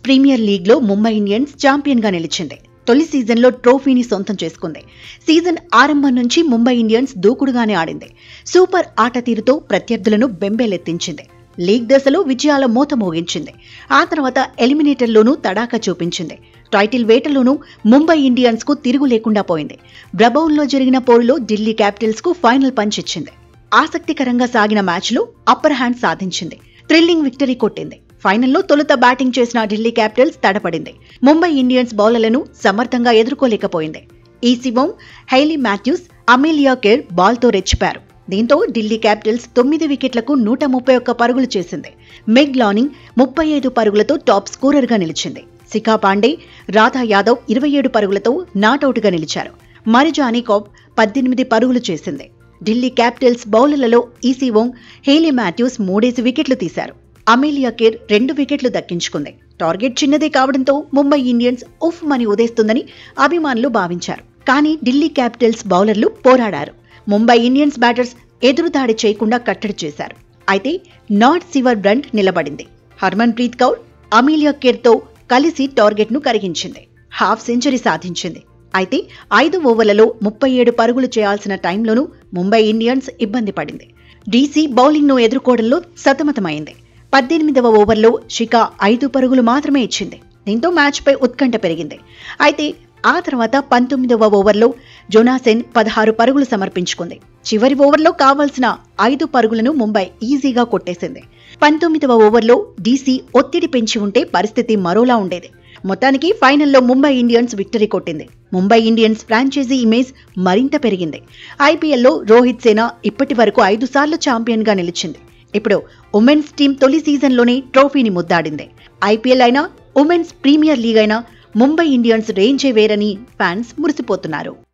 premier లీగ్లో Mumbai Indians ఛాంపియన్గా నిలిచింది తొలి సీజన్లో ట్రోఫీని సొంతం చేసుకుంది సీజన్ ఆరంభం నుంచి ముంబై ఇండియన్స్ దూకుడుగానే ఆడింది సూపర్ ఆట తీరుతో ప్రత్యర్థులను బెంబేలెత్తించింది లీగ్ దశలో విజయాల మూత మోగించింది ఆ తర్వాత ఎలిమినేటర్లోనూ తడాకా చూపించింది టైటిల్ వేటలోనూ ముంబై ఇండియన్స్ కు తిరుగు లేకుండా పోయింది బ్రబౌన్లో జరిగిన పోరులో ఢిల్లీ క్యాపిటల్స్ కు ఫైనల్ పంచ్ ఇచ్చింది ఆసక్తికరంగా సాగిన మ్యాచ్లో అప్పర్ హ్యాండ్ సాధించింది థ్రిల్లింగ్ విక్టరీ కొట్టింది ఫైనల్లో తొలుత బ్యాటింగ్ చేసిన ఢిల్లీ క్యాపిటల్స్ తడపడింది ముంబై ఇండియన్స్ బౌలర్లను సమర్థంగా ఎదుర్కోలేకపోయింది ఈ శివం హైలీ మాథ్యూస్ అమేలియా కేర్ బాల్తో రెచ్చిపారు దీంతో ఢిల్లీ క్యాపిటల్స్ తొమ్మిది వికెట్లకు నూట ముప్పై ఒక్క పరుగులు చేసింది మెగ్ లానింగ్ ముప్పై ఐదు పరుగులతో టాప్ స్కోరర్గా నిలిచింది శిఖా పాండే రాధా యాదవ్ ఇరవై ఏడు పరుగులతో నాటౌట్గా నిలిచారు మరిజానీ కాప్ పద్దెనిమిది పరుగులు చేసింది ఢిల్లీ క్యాపిటల్స్ బౌలర్లలో ఈసీవోంగ్ హేలీ మాథ్యూస్ మూడేసి వికెట్లు తీశారు అమేలియా కేర్ రెండు వికెట్లు దక్కించుకుంది టార్గెట్ చిన్నదే కావడంతో ముంబై ఇండియన్స్ ఉఫ్ మని ఉదేస్తుందని అభిమానులు భావించారు కానీ ఢిల్లీ క్యాపిటల్స్ బౌలర్లు పోరాడారు ముంబై ఇండియన్స్ బ్యాటర్స్ ఎదురుదాడి చేయకుండా కట్టడి చేశారు అయితే నాట్ సివర్ బ్రంట్ నిలబడింది హర్మన్ ప్రీత్ కౌర్ అమీలియా కేర్తో కలిసి టార్గెట్ను కరిగించింది హాఫ్ సెంచరీ సాధించింది అయితే ఐదు ఓవర్లలో ముప్పై ఏడు పరుగులు చేయాల్సిన టైంలోనూ ముంబై ఇండియన్స్ ఇబ్బంది పడింది డీసీ బౌలింగ్ను ఎదుర్కోవడంలో సతమతమైంది పద్దెనిమిదవ ఓవర్లో షికా ఐదు పరుగులు మాత్రమే ఇచ్చింది దీంతో మ్యాచ్పై ఉత్కంఠ పెరిగింది అయితే ఆ తర్వాత పంతొమ్మిదవ ఓవర్లో జొనాసెన్ పదహారు పరుగులు సమర్పించుకుంది చివరి ఓవర్లో కావాల్సిన ఐదు పరుగులను ముంబై ఈజీగా కొట్టేసింది పంతొమ్మిదవ ఓవర్లో డీసీ ఒత్తిడి పెంచి ఉంటే పరిస్థితి మరోలా ఉండేది మొత్తానికి ఫైనల్లో ముంబై ఇండియన్స్ విక్టరీ కొట్టింది ముంబై ఇండియన్స్ ఫ్రాంచైజీ ఇమేజ్ మరింత పెరిగింది ఐపీఎల్లో రోహిత్ సేన ఇప్పటి వరకు ఐదు సార్లు ఛాంపియన్గా నిలిచింది ఇప్పుడు ఉమెన్స్ టీం తొలి సీజన్లోనే ట్రోఫీని ముద్దాడింది ఐపీఎల్ అయినా ఉమెన్స్ ప్రీమియర్ లీగ్ అయినా ముంబై ఇండియన్స్ రేంజే వేరని ఫ్యాన్స్ మురిసిపోతున్నారు